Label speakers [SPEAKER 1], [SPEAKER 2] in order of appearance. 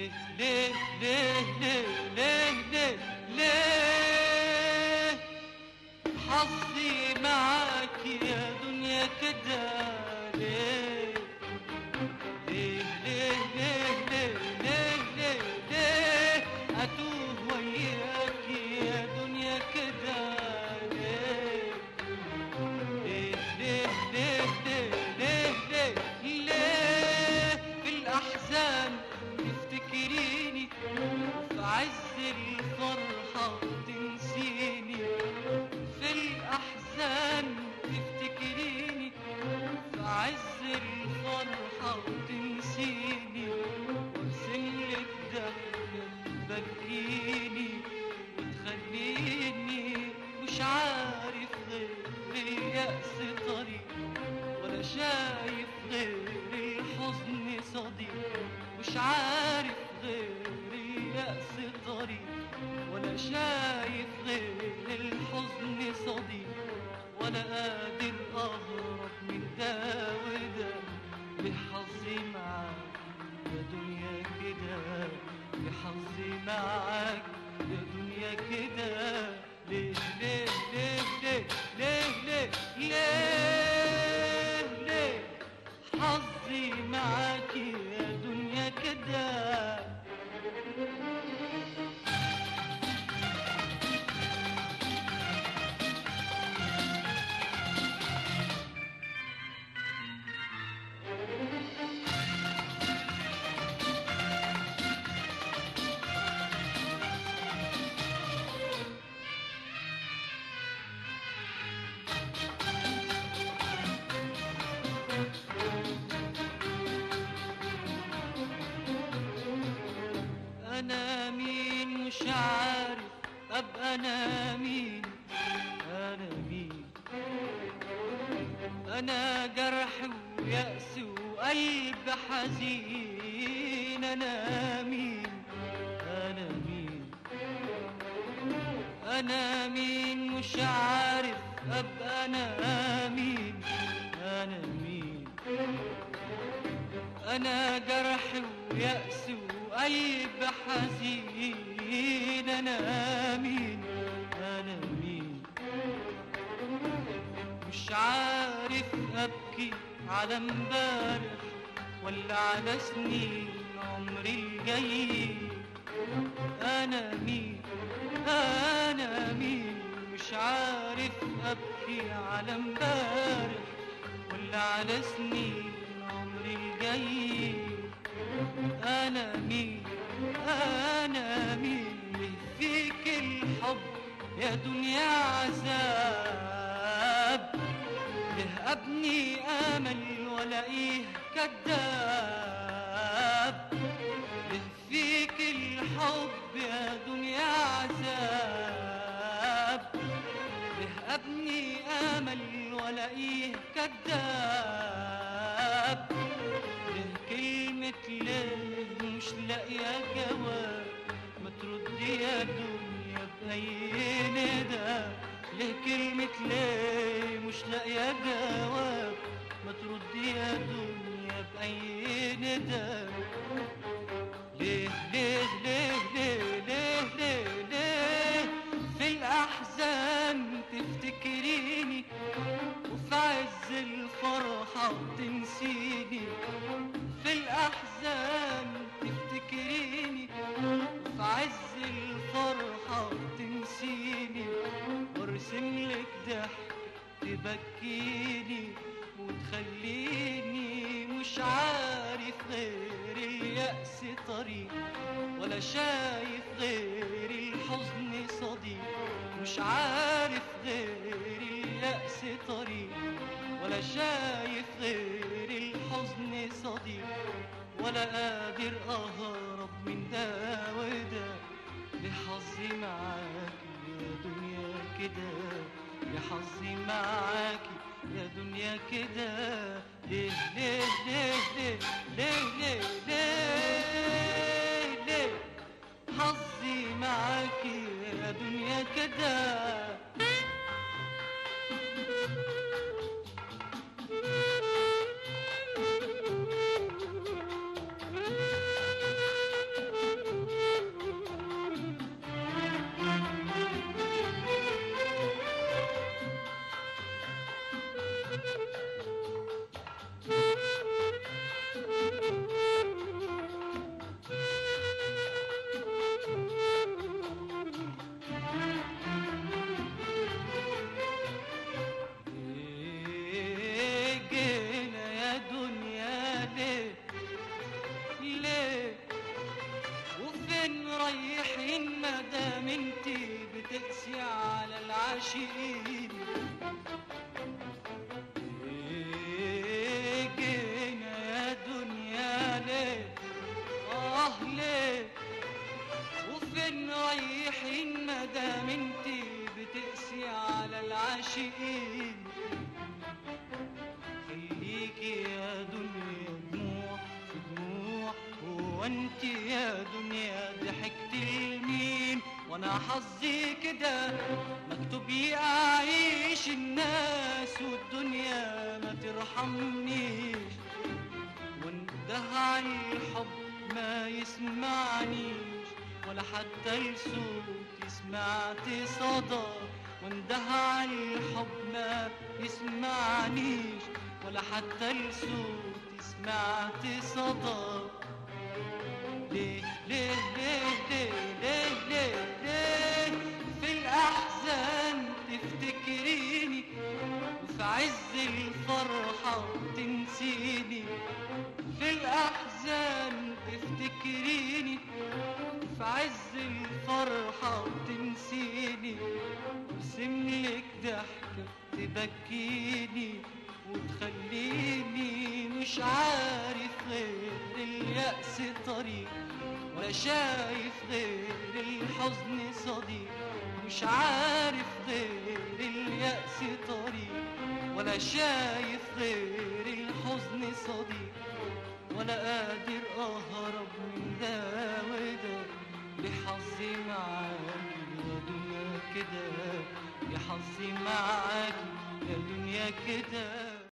[SPEAKER 1] ليه ليه ليه ليه ليه ليه ليه حظي معاك يا دنيا كده ليه ليه ليه ليه ليه ليه ليه ليه أتوه وياك يا دنيا كده ليه ليه ليه ليه ليه ليه ليه ليه في الأحزان تفتكريني وفي عز الفرحة تنسيني في الأحزان تفتكريني في عز الفرحة تنسيني وارسم لك ضحكة تبكيني وتخليني مش عارف غير اليأس طريق ولا شايف غير الحزن صديق مش عارف غير اليأس طريق ولا شايف غير الحزن صديق ولا قادر أهرب من ده وده بحظي معاك يا دنيا كده بحظي معاك يا دنيا كده ليه ليه ليه ليه ليه ليه ليه ليه حظي معاك يا دنيا كده انا مين مش عارف ابقى انا مين انا مين انا جرح ويأس وقلب حزين انا مين انا مين انا مين مش عارف ابقى انا مين انا مين انا جرح ويأس وقلب حزين انا مين انا مين مش عارف ابكي على امبارح ولا على سنين عمري الجاي انا مين انا مين مش عارف ابكي على امبارح ولا على سنين عمري الجاي انا مين انا مين ليه فيك الحب يا دنيا عذاب ليه ابني امل والاقيه كذاب ليه فيك الحب يا دنيا عذاب ليه ابني امل والاقيه كذاب ليه كلمة ليه مش لاقية جواب ما تردي يا دنيا بأي ندى ليه كلمة ليه مش لاقية جواب ما تردي يا دنيا بأي ندى ليه ليه ليه ليه ليه ليه ليه في الأحزان تفتكريني وفي عز الفرحة تنسيني في الأحزان تفتكريني وفي عز الفرحة تنسيني وارسم لك ضحك تبكيني وتخليني مش عارف غير اليأس طريق ولا شايف غير الحزن صديق مش عارف غير اليأس طريق ولا شايف غير الحزن صديق ولا قادر أهرب من ده وده لحظي معاك يا دنيا كده لحظي معاك يا دنيا كده ليه ليه ليه ليه ليه ليه ليه ليه حظي معاك يا دنيا كده حظي كده مكتوب يعيش الناس والدنيا ما ترحمنيش واندهى الحب ما يسمعنيش ولا حتى لصوتي سمعت صدى واندهى الحب ما يسمعنيش ولا حتى لصوتي سمعت صدى ليه ليه ليه ليه ليه ليه ليه في الأحزان تفتكريني وفي عز الفرحة تنسيني في الأحزان تفتكريني في عز الفرحة تنسيني وارسملك ضحكة تبكيني وتخليني مش عارف غير اليأس طريق ولا شايف غير الحزن صديق مش عارف غير اليأس طريق ولا شايف غير الحزن صديق ولا قادر أهرب من ده وده لحظي معاكي يا دنيا كده يا حظي معاكي يا دنيا كده